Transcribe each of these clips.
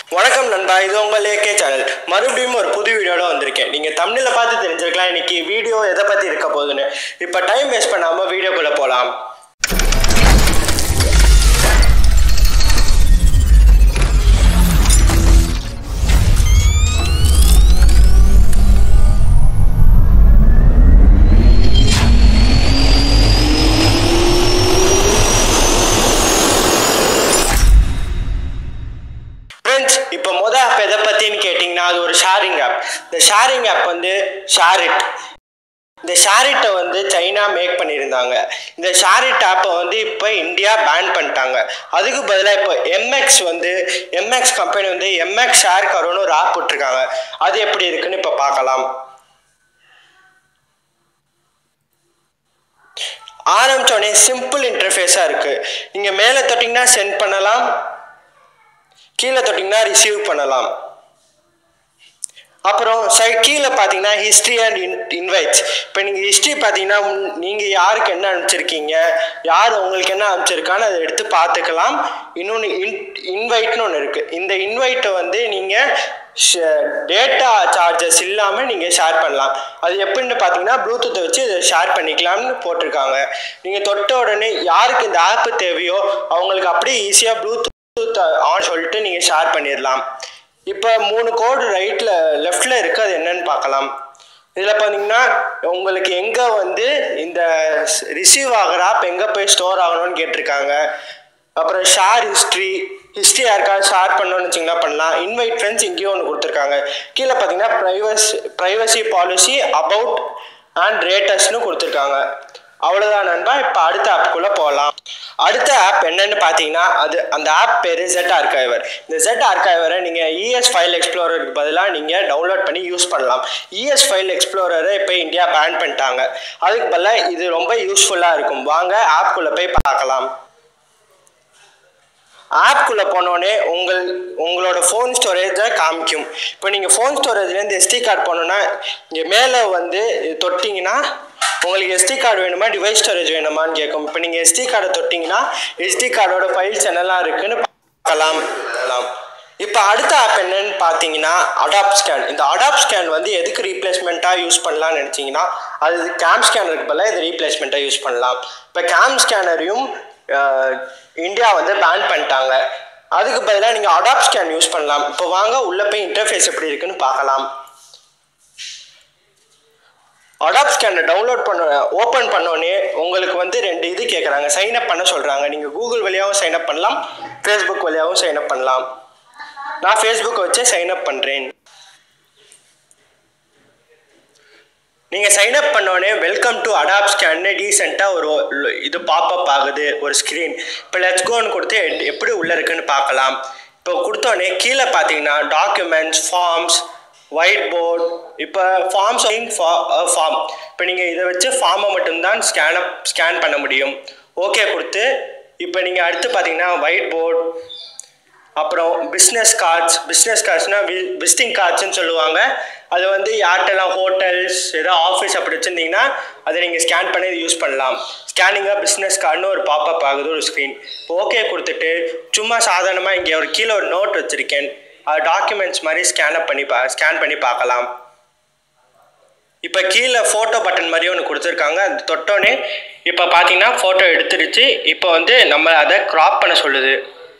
வணக்கம் நண்பா இது உங்கள் ஏகே சேனல் மறுபடியும் ஒரு புது வீடியோட வந்திருக்கேன் நீங்கள் தமிழில் பார்த்து தெரிஞ்சிருக்கலாம் இன்னைக்கு வீடியோ எதை பற்றி இருக்க போகுதுன்னு இப்போ டைம் வேஸ்ட் பண்ணாமல் வீடியோக்குள்ளே போகலாம் ஃப்ரெண்ட்ஸ் இப்போ மொதல் ஆப் எதை பற்றின்னு கேட்டிங்கன்னா அது ஒரு ஷேரிங் ஆப் இந்த ஷேரிங் ஆப் வந்து ஷேரிட் இந்த ஷேரிட்டை வந்து சைனா மேக் பண்ணியிருந்தாங்க இந்த ஷேரிட் ஆப்பை வந்து இப்போ இந்தியா பேன் பண்ணிட்டாங்க அதுக்கு பதிலாக இப்போ எம்எக்ஸ் வந்து எம்எக்ஸ் கம்பெனி வந்து எம்எக்ஸ் ஷேர் கரோன்னு ஒரு ஆப் விட்டுருக்காங்க அது எப்படி இருக்குன்னு இப்போ பார்க்கலாம் ஆரம்பித்தோடனே சிம்பிள் இன்டர்ஃபேஸாக இருக்குது நீங்கள் மேலே தொட்டிங்கன்னா சென்ட் பண்ணலாம் கீழே தொட்டிங்கன்னா ரிசீவ் பண்ணலாம் அப்புறம் சை கீழே பார்த்தீங்கன்னா ஹிஸ்ட்ரி அண்ட் இன் இன்வைட்ஸ் இப்போ நீங்கள் ஹிஸ்ட்ரி பார்த்தீங்கன்னா நீங்கள் யாருக்கு என்ன அனுப்பிச்சிருக்கீங்க யார் உங்களுக்கு என்ன அனுப்பிச்சிருக்கான்னு அதை எடுத்து பார்த்துக்கலாம் இன்னொன்று இன் இன்வைட்னு ஒன்று இருக்குது இந்த இன்வைட்டை வந்து நீங்கள் டேட்டா சார்ஜஸ் இல்லாமல் நீங்கள் ஷேர் பண்ணலாம் அது எப்படின்னு பார்த்தீங்கன்னா ப்ளூடூத்தை வச்சு இதை ஷேர் பண்ணிக்கலாம்னு போட்டிருக்காங்க நீங்கள் தொட்ட உடனே யாருக்கு இந்த ஆப்பு தேவையோ அவங்களுக்கு அப்படியே ஈஸியாக ப்ளூடூத் ஆன் சொல்லிட்டு நீங்கள் ஷேர் பண்ணிடலாம் இப்போ மூணு கோடு ரைட்டில் லெஃப்டில் இருக்குது அது என்னன்னு பார்க்கலாம் இதில் பார்த்தீங்கன்னா உங்களுக்கு எங்கே வந்து இந்த ரிசீவ் ஆகிற ஆப் எங்கே போய் ஸ்டோர் ஆகணும்னு கேட்டிருக்காங்க அப்புறம் ஷேர் ஹிஸ்ட்ரி ஹிஸ்ட்ரி யாருக்காவது ஷேர் பண்ணணும்னு வச்சிங்கன்னா பண்ணலாம் இன்வைட் ஃப்ரெண்ட்ஸ் இங்கேயும் ஒன்று கொடுத்துருக்காங்க கீழே பார்த்தீங்கன்னா privacy privacy policy about and ரேட்டஸ்னு கொடுத்துருக்காங்க அவ்வளோதான் நண்பா இப்போ அடுத்த ஆப்புக்குள்ளே போகலாம் அடுத்த ஆப் என்னன்னு பார்த்தீங்கன்னா அது அந்த ஆப் பேர் ஜெட் ஆர்கைவர் இந்த ஜெட் ஆர்கைவரை நீங்கள் இஎஸ் ஃபைல் எக்ஸ்ப்ளோரருக்கு பதிலாக நீங்கள் டவுன்லோட் பண்ணி யூஸ் பண்ணலாம் இஎஸ் ஃபைல் எக்ஸ்ப்ளோரரை இப்போ இந்தியா பேன் பண்ணிட்டாங்க அதுக்கு பதிலாக இது ரொம்ப யூஸ்ஃபுல்லாக இருக்கும் வாங்க ஆப்குள்ளே போய் பார்க்கலாம் ஆப்குள்ளே போனோடனே உங்கள் உங்களோட ஃபோன் ஸ்டோரேஜை காமிக்கும் இப்போ நீங்கள் ஃபோன் ஸ்டோரேஜ்லேருந்து எஸ்டி கார்டு போனோன்னா இங்கே மேலே வந்து தொட்டிங்கன்னா உங்களுக்கு எஸ்டி கார்டு வேணுமா டிவைஸ் ஸ்டோரேஜ் வேணுமான்னு கேட்கும் இப்போ நீங்கள் எஸ்டி கார்டை தொட்டிங்கன்னா எஸ்டி கார்டோட ஃபைல்ஸ் என்னெல்லாம் இருக்குன்னு பார்க்கலாம் இப்போ அடுத்த ஆப் என்னன்னு பார்த்தீங்கன்னா அடாப் ஸ்கேன் இந்த அடாப் ஸ்கேன் வந்து எதுக்கு ரீப்ளேஸ்மெண்ட்டாக யூஸ் பண்ணலாம்னு நினச்சிங்கன்னா அது கேம் ஸ்கேனருக்கு பதிலாக இது ரீப்ளேஸ்மெண்ட்டாக யூஸ் பண்ணலாம் இப்போ கேம் ஸ்கேனரையும் இந்தியா வந்து பேன் பண்ணிட்டாங்க அதுக்கு பதிலாக நீங்கள் அடாப் ஸ்கேன் யூஸ் பண்ணலாம் இப்போ வாங்க உள்ளே போய் இன்டர்ஃபேஸ் எப்படி இருக்குன்னு பார்க்கலாம் அடாப் ஸ்கேனை டவுன்லோட் பண்ண ஓப்பன் பண்ணோடனே உங்களுக்கு வந்து ரெண்டு இது கேட்குறாங்க சைன் அப் பண்ண சொல்கிறாங்க நீங்கள் கூகுள் வழியாகவும் சைன் அப் பண்ணலாம் ஃபேஸ்புக் வழியாகவும் சைன் அப் பண்ணலாம் நான் ஃபேஸ்புக்கை வச்சே சைன் அப் பண்ணுறேன் நீங்கள் சைன் அப் பண்ணோடனே வெல்கம் டு அடாப் ஸ்கேன்னு டீசெண்டாக ஒரு இது பாப்அப் ஆகுது ஒரு ஸ்க்ரீன் இப்போ லெட்ஸ் கோன்னு கொடுத்து எப்படி உள்ளே இருக்குன்னு பார்க்கலாம் இப்போ கொடுத்தோடனே கீழே பார்த்தீங்கன்னா டாக்குமெண்ட்ஸ் ஃபார்ம்ஸ் ஒயிட் போர்ட் இப்போ ஃபார்ம்ஸ் ஃபார்ம் இப்போ நீங்கள் இதை வச்சு ஃபார்மை மட்டும்தான் ஸ்கேன் அப் ஸ்கேன் பண்ண முடியும் ஓகே கொடுத்து இப்போ நீங்கள் அடுத்து பார்த்தீங்கன்னா ஒயிட் போர்ட் அப்புறம் பிஸ்னஸ் கார்ட்ஸ் பிஸ்னஸ் கார்ட்ஸ்னால் வி விசிட்டிங் கார்ட்ஸ்னு சொல்லுவாங்க அது வந்து யார்கிட்டலாம் ஹோட்டல்ஸ் ஏதோ ஆஃபீஸ் அப்படி வச்சுருந்தீங்கன்னா அதை நீங்கள் ஸ்கேன் பண்ணி யூஸ் பண்ணலாம் ஸ்கேனிங்காக பிஸ்னஸ் கார்டுன்னு ஒரு பாப்அப் ஆகுது ஒரு ஸ்க்ரீன் இப்போ ஓகே கொடுத்துட்டு சும்மா சாதாரணமாக இங்கே ஒரு கீழே ஒரு நோட் வச்சுருக்கேன் அது டாக்குமெண்ட்ஸ் மாதிரி ஸ்கேன் பண்ணி பா ஸ்கேன் பண்ணி பார்க்கலாம் இப்போ கீழே ஃபோட்டோ பட்டன் மாதிரி ஒன்று கொடுத்துருக்காங்க அது தொட்டோன்னே இப்போ பார்த்தீங்கன்னா ஃபோட்டோ எடுத்துருச்சு இப்போ வந்து நம்ம அதை க்ராப் பண்ண சொல்லுது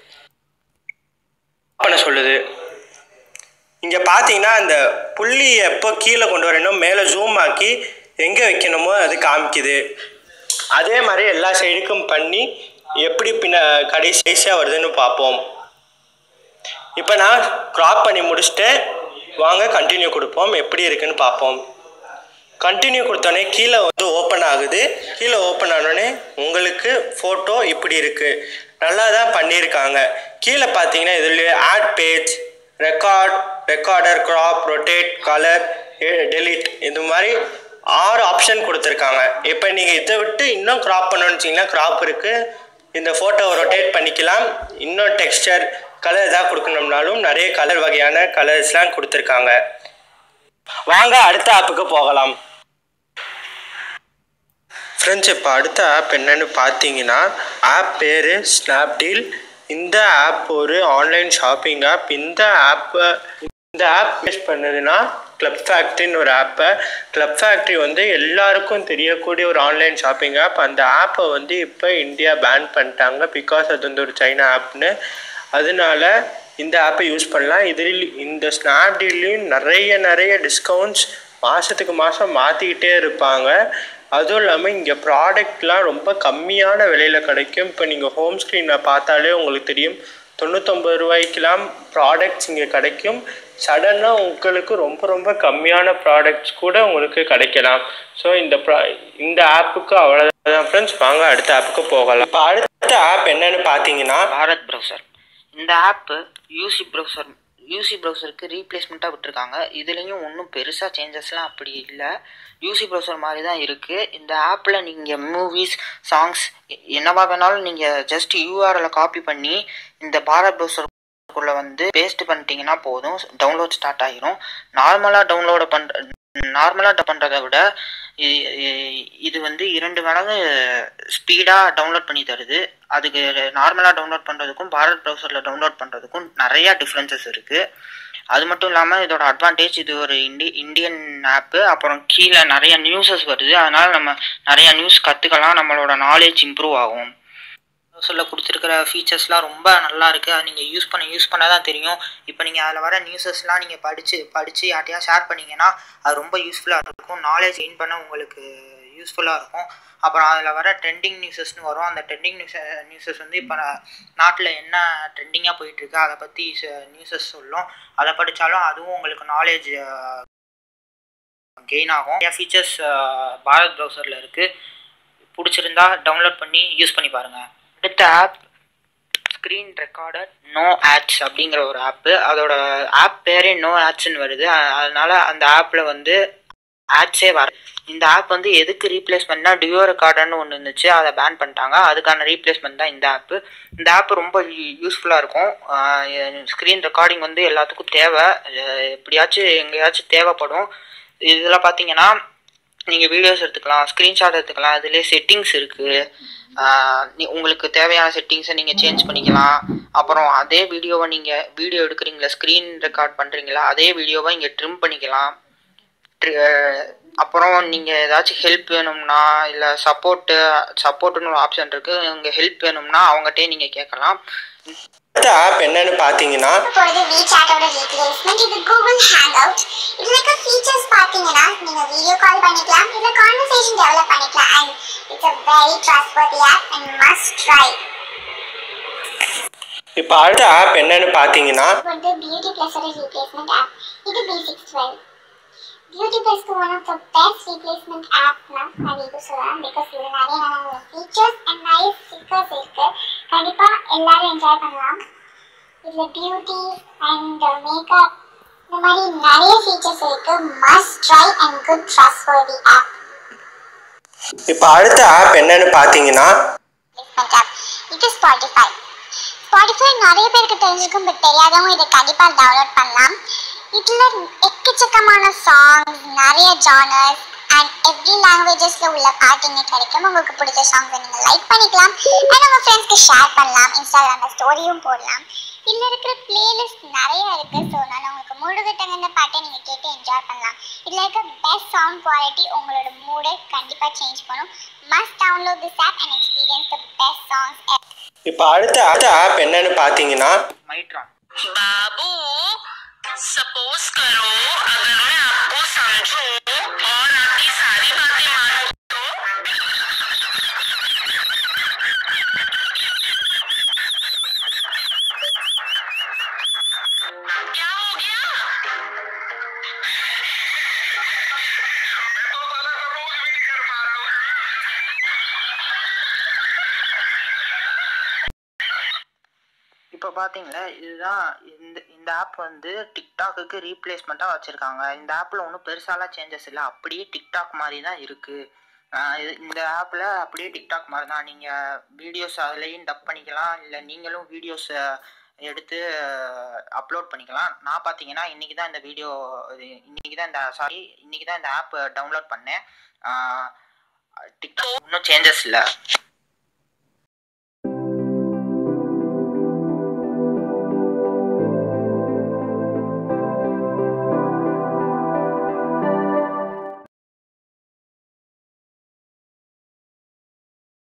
பண்ண சொல்லுது இங்கே பார்த்தீங்கன்னா அந்த புள்ளி எப்போ கீழே கொண்டு வரணும் மேலே ஜூம் ஆக்கி எங்கே வைக்கணுமோ அது காமிக்குது அதே மாதிரி எல்லா சைடுக்கும் பண்ணி எப்படி பின்ன கடைசியாக வருதுன்னு பார்ப்போம் இப்போ நான் க்ராப் பண்ணி முடிச்சுட்டு வாங்க கண்டினியூ கொடுப்போம் எப்படி இருக்குன்னு பார்ப்போம் கண்டினியூ கொடுத்தோடனே கீழே வந்து ஓப்பன் ஆகுது கீழே ஓப்பன் ஆனோடனே உங்களுக்கு ஃபோட்டோ இப்படி இருக்குது நல்லா தான் பண்ணியிருக்காங்க கீழே பார்த்தீங்கன்னா இதுலேயே add page record recorder crop rotate colour delete இது மாதிரி ஆறு ஆப்ஷன் கொடுத்துருக்காங்க இப்போ நீங்கள் இதை விட்டு இன்னும் க்ராப் பண்ணணும்னு வச்சிங்கன்னா க்ராப் இருக்குது இந்த ஃபோட்டோவை ரொட்டேட் பண்ணிக்கலாம் இன்னும் டெக்ஸ்டர் கலர் எதாவது கொடுக்கணும்னாலும் நிறைய கலர் வகையான கலர்ஸ்லாம் கொடுத்துருக்காங்க வாங்க அடுத்த ஆப்புக்கு போகலாம் ஃப்ரெண்ட்ஸ் இப்போ அடுத்த ஆப் என்னன்னு பார்த்தீங்கன்னா ஆப் பேர் ஸ்னாப்டீல் இந்த ஆப் ஒரு ஆன்லைன் ஷாப்பிங் ஆப் இந்த ஆப்பை இந்த ஆப் யூஸ் பண்ணுதுன்னா கிளப் ஃபேக்ட்ரின்னு ஒரு ஆப்பை கிளப் ஃபேக்ட்ரி வந்து எல்லாருக்கும் தெரியக்கூடிய ஒரு ஆன்லைன் ஷாப்பிங் ஆப் அந்த ஆப்பை வந்து இப்போ இந்தியா பேன் பண்ணிட்டாங்க பிகாஸ் அது வந்து ஒரு சைனா ஆப்னு அதனால இந்த ஆப்பை யூஸ் பண்ணலாம் இதில் இந்த ஸ்னாப்டீல்லையும் நிறைய நிறைய டிஸ்கவுண்ட்ஸ் மாதத்துக்கு மாதம் மாற்றிக்கிட்டே இருப்பாங்க அதுவும் இல்லாமல் இங்கே ப்ராடக்ட்லாம் ரொம்ப கம்மியான விலையில் கிடைக்கும் இப்போ நீங்கள் ஹோம் ஸ்க்ரீனில் பார்த்தாலே உங்களுக்கு தெரியும் தொண்ணூத்தொம்பது ரூபாய்க்கெலாம் ப்ராடக்ட்ஸ் இங்கே கிடைக்கும் சடனாக உங்களுக்கு ரொம்ப ரொம்ப கம்மியான ப்ராடக்ட்ஸ் கூட உங்களுக்கு கிடைக்கலாம் ஸோ இந்த ப்ரா இந்த ஆப்புக்கு அவ்வளோதான் ஃப்ரெண்ட்ஸ் வாங்க அடுத்த ஆப்புக்கு போகலாம் இப்போ அடுத்த ஆப் என்னன்னு பார்த்தீங்கன்னா பாரத் ப்ரௌசர் இந்த ஆப்பு யூசி ப்ரௌசர் யூசி ப்ரௌசருக்கு ரீப்ளேஸ்மெண்ட்டாக விட்டுருக்காங்க இதுலேயும் ஒன்றும் பெருசாக சேஞ்சஸ்லாம் அப்படி இல்லை யூசி ப்ரௌசர் மாதிரி தான் இருக்குது இந்த ஆப்பில் நீங்கள் மூவிஸ் சாங்ஸ் என்னவா வேணாலும் நீங்கள் ஜஸ்ட் யூஆர்எல் காப்பி பண்ணி இந்த பாரத் ப்ரௌசருக்குள்ளே வந்து பேஸ்ட் பண்ணிட்டீங்கன்னா போதும் டவுன்லோட் ஸ்டார்ட் ஆகிரும் நார்மலாக டவுன்லோடு பண்ணுற நார்மலாக பண்ணுறதை விட இ- இ- இது வந்து இரண்டு மடங்கு ஸ்பீடாக டவுன்லோட் பண்ணி தருது அதுக்கு நார்மலாக டவுன்லோட் பண்ணுறதுக்கும் பாரத் ப்ரௌசரில் டவுன்லோட் பண்ணுறதுக்கும் நிறையா டிஃப்ரென்சஸ் இருக்குது அது மட்டும் இல்லாமல் இதோட அட்வான்டேஜ் இது ஒரு இண்டி இந்தியன் ஆப்பு அப்புறம் கீழே நிறைய நியூஸஸ் வருது அதனால் நம்ம நிறைய நியூஸ் கற்றுக்கலாம் நம்மளோட நாலேஜ் இம்ப்ரூவ் ஆகும் ப்ரௌசரில் கொடுத்துருக்கிற ஃபீச்சர்ஸ்லாம் ரொம்ப நல்லா இருக்குது அது நீங்கள் யூஸ் பண்ண யூஸ் பண்ண தான் தெரியும் இப்போ நீங்கள் அதில் வர நியூஸஸ்லாம் நீங்கள் படித்து படித்து யார்ட்டையா ஷேர் பண்ணீங்கன்னா அது ரொம்ப யூஸ்ஃபுல்லாக இருக்கும் நாலேஜ் கெயின் பண்ண உங்களுக்கு யூஸ்ஃபுல்லாக இருக்கும் அப்புறம் அதில் வர ட்ரெண்டிங் நியூஸஸ்னு வரும் அந்த ட்ரெண்டிங் நியூஸ் நியூஸஸ் வந்து இப்போ நாட்டில் என்ன ட்ரெண்டிங்காக போயிட்டுருக்கு அதை பற்றி நியூஸஸ் சொல்லும் அதை படித்தாலும் அதுவும் உங்களுக்கு நாலேஜ் கெயின் ஆகும் நிறைய ஃபீச்சர்ஸ் பாரத் ப்ரௌசரில் இருக்குது பிடிச்சிருந்தா டவுன்லோட் பண்ணி யூஸ் பண்ணி பாருங்கள் அடுத்த app screen recorder no ads அப்படிங்கிற ஒரு ஆப்பு அதோட ஆப் பேரே நோ ஆட்ஸ்னு வருது அ- அதனால அந்த ஆப்பில் வந்து ஆட்ஸே வர இந்த ஆப் வந்து எதுக்கு ரீப்ளேஸ்மெண்ட்னா டியோ ரெக்கார்டர்னு ஒன்று இருந்துச்சு அதை பேன் பண்ணிட்டாங்க அதுக்கான ரீப்ளேஸ்மெண்ட் தான் இந்த ஆப்பு இந்த ஆப் ரொம்ப யூஸ்ஃபுல்லாக இருக்கும் ஸ்க்ரீன் ரெக்கார்டிங் வந்து எல்லாத்துக்கும் தேவை அஹ் எப்படியாச்சும் எங்கேயாச்சும் தேவைப்படும் இதில் பார்த்தீங்கன்னா நீங்கள் வீடியோஸ் எடுத்துக்கலாம் ஸ்க்ரீன்ஷாட் எடுத்துக்கலாம் அதிலே செட்டிங்ஸ் இருக்குது உங்களுக்கு தேவையான செட்டிங்ஸை நீங்கள் சேஞ்ச் பண்ணிக்கலாம் அப்புறம் அதே வீடியோவை நீங்கள் வீடியோ எடுக்கிறீங்களா ஸ்க்ரீன் ரெக்கார்ட் பண்ணுறீங்களா அதே வீடியோவை இங்கே ட்ரிம் பண்ணிக்கலாம் ட்ரி- அஹ் அப்புறம் நீங்கள் ஏதாச்சும் ஹெல்ப் வேணும்னா இல்லை சப்போர்ட்டு சப்போர்ட்டுன்னு ஒரு ஆப்ஷன் இருக்குது உங்கள் ஹெல்ப் வேணும்னா அவங்ககிட்டயே நீங்கள் கேட்கலாம் அடுத்த ஆப் என்னன்னு பார்த்தீங்கன்னா இப்பொழுது WeChat-ஓட replacement இது கூகுள் ஹேங் அவுட் இதுல இருக்க ஃபீச்சர்ஸ் பாத்தீங்கன்னா நீங்க வீடியோ கால் பண்ணிக்கலாம் இல்ல கான்வர்சேஷன் டெவலப் பண்ணிக்கலாம் and it's a very trustworthy app and must try இப்போ அடுத்த ஆப் என்னன்னு பார்த்தீங்கன்னா வந்து பியூட்டி பிளஸோட ரீப்ளேஸ்மெண்ட் ஆப் இது பி சிக்ஸ் டுவெல் பியூட்டி பிளஸ்க்கு one of the best replacement ஆப்னா அது இது சொல்லலாம் பிகாஸ் இது நிறைய நல்ல ஃபீச்சர்ஸ் அண்ட் நிறைய ஸ்டிக்கர்ஸ் இருக்கு கண்டிப்பா எல்லாரும் என்ஜாய் பண்ணலாம் இதுல பியூட்டி அண்ட் மேக்கப் இந்த மாதிரி நிறைய ஃபீச்சர்ஸ் இருக்கு must try and good trustworthy app இப்போ அடுத்த ஆப் என்னன்னு பார்த்தீங்கன்னா replacement app. இது ஸ்பாட்டிஃபை ஸ்பாட்டிஃபை நிறைய பேருக்கு தெரிஞ்சிருக்கும் பட் தெரியாதவங்க இதை கண்டிப்பாக டவுன்லோட் பண்ணலாம் இதில் எக்கச்சக்கமான சாங்ஸ் நிறைய ஜானர்ஸ் அண்ட் எவ்ரி லாங்குவேஜஸில் உள்ள பாட்டுங்க கிடைக்கும் உங்களுக்கு பிடிச்ச சாங்ஸை நீங்கள் லைக் பண்ணிக்கலாம் அண்ட் உங்கள் ஃப்ரெண்ட்ஸ்க்கு ஷேர் பண்ணலாம் இன்ஸ்டாகிராமில் ஸ்டோரியும் போடலாம் இதில் இருக்கிற பிளேலிஸ்ட் நிறைய இருக்குது ஸோ நான் உங்களுக்கு மூடுகட்டங்க பாட்டை நீங்கள் கேட்டு என்ஜாய் பண்ணலாம் இதில் இருக்க பெஸ்ட் சவுண்ட் குவாலிட்டி உங்களோட மூடை கண்டிப்பாக சேஞ்ச் பண்ணும் must download this app and experience the best songs இப்போ அடுத்த அடுத்த ஆப் என்னன்னு பார்த்தீங்கன்னா மைட்ரான் बाबू सपोज करो अगर मैं आपको समझूं और आपकी सारी बातें मानूं तो क्या हो गया இப்போ பார்த்தீங்களா இதுதான் இந்த இந்த ஆப் வந்து டிக்டாக்குக்கு ரீப்ளேஸ்மெண்ட்டாக வச்சுருக்காங்க இந்த ஆப்பில் ஒன்றும் பெருசாலாம் சேஞ்சஸ் இல்லை அப்படியே டிக்டாக் மாதிரி தான் இருக்குது இந்த ஆப்பில் அப்படியே டிக்டாக் மாதிரி தான் நீங்கள் வீடியோஸ் அதுலேயும் டப் பண்ணிக்கலாம் இல்லை நீங்களும் வீடியோஸ் எடுத்து அப்லோட் பண்ணிக்கலாம் நான் பார்த்தீங்கன்னா இன்றைக்கி தான் இந்த வீடியோ இன்றைக்கி தான் இந்த சாரி இன்றைக்கி தான் இந்த ஆப் டவுன்லோட் பண்ணேன் டிக்டாக் ஒன்றும் சேஞ்சஸ் இல்லை